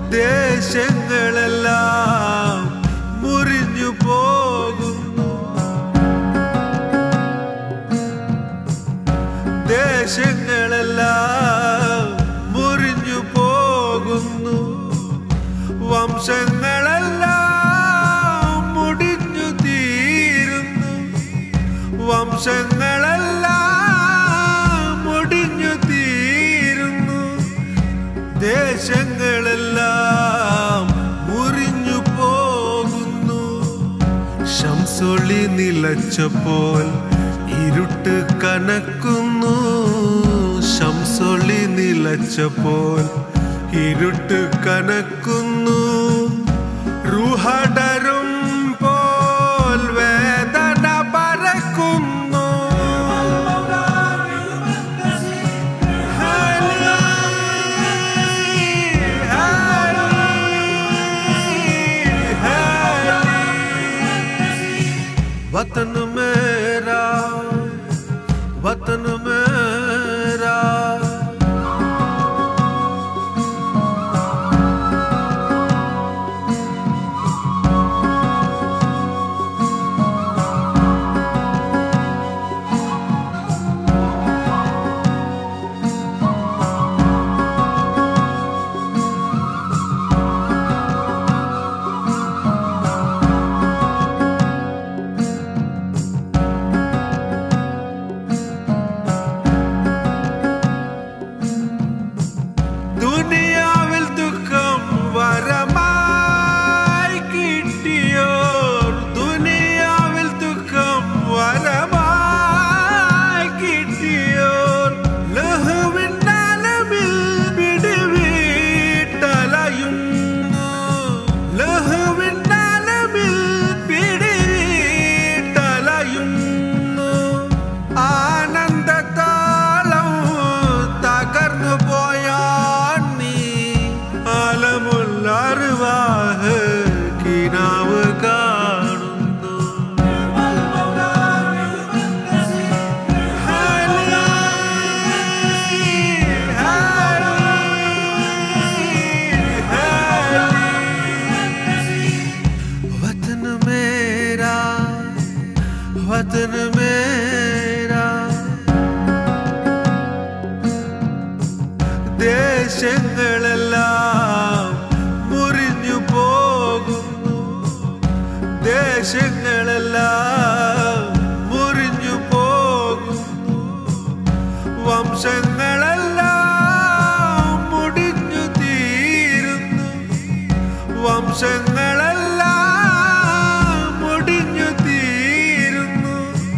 ദേശങ്ങളെല്ലാം മുറിഞ്ഞു പോകുന്നു ദേശങ്ങളെല്ലാം മുറിഞ്ഞു പോകുന്നു വംശങ്ങളെല്ലാം മുടിഞ്ഞു തീരുന്നു വംശങ്ങളെല്ലാം മുടിഞ്ഞു തീരുന്നു ദേശങ്ങളെല്ലാം മുറിഞ്ഞു പോകുന്നു ശംസൊളി നിലച്ചപ്പോൾ ഇരുട്ട് കനക്കുന്നു ശംസൊളി നിലച്ചപ്പോൾ ഇരുട്ട് കനക്കുന്നു റുഹടരും പോൽ വേദന പരക്കുന്നു वतन मेरा वतन मेरा ദുനിയാവിൽ ദുഃഖം വരമായി കിട്ടിയോർ ദുനിയാവിൽ ദുഃഖം വരമായി കിട്ടിയോർ ലഹുവിന്നാലമിൽ പിടിവീട്ടലയുന്നു ലഹുവിന്നാലമിൽ പിടിവീട്ടലയുന്നു ആനന്ദത്താളം തകർന്നു പോയാൻ നീ അലമുല്ലറിവാഹ് കിനാവ് കാണുന്നു वतन मेरा वतन मेरा ദേശങ്ങളെല്ലാം മുറിഞ്ഞു പോകുന്നു ദേശങ്ങളെല്ലാം മുറിഞ്ഞു പോകുന്നു വംശങ്ങളെല്ലാം മുടിഞ്ഞു തീരുന്നു വംശങ്ങളെല്ലാം മുടിഞ്ഞു തീരുന്നു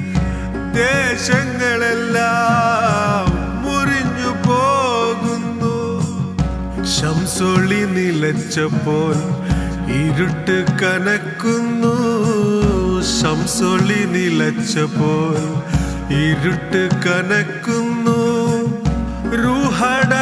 ദേശങ്ങളെല്ലാം മുറിഞ്ഞു പോകുന്നു ശംസൊളി നിലച്ചപ്പോൾ ഇരുട്ട് കനക്കുന്നു ശംസൊളി നിലച്ചപ്പോൾ ഇരുട്ട് കനക്കുന്നു റുഹട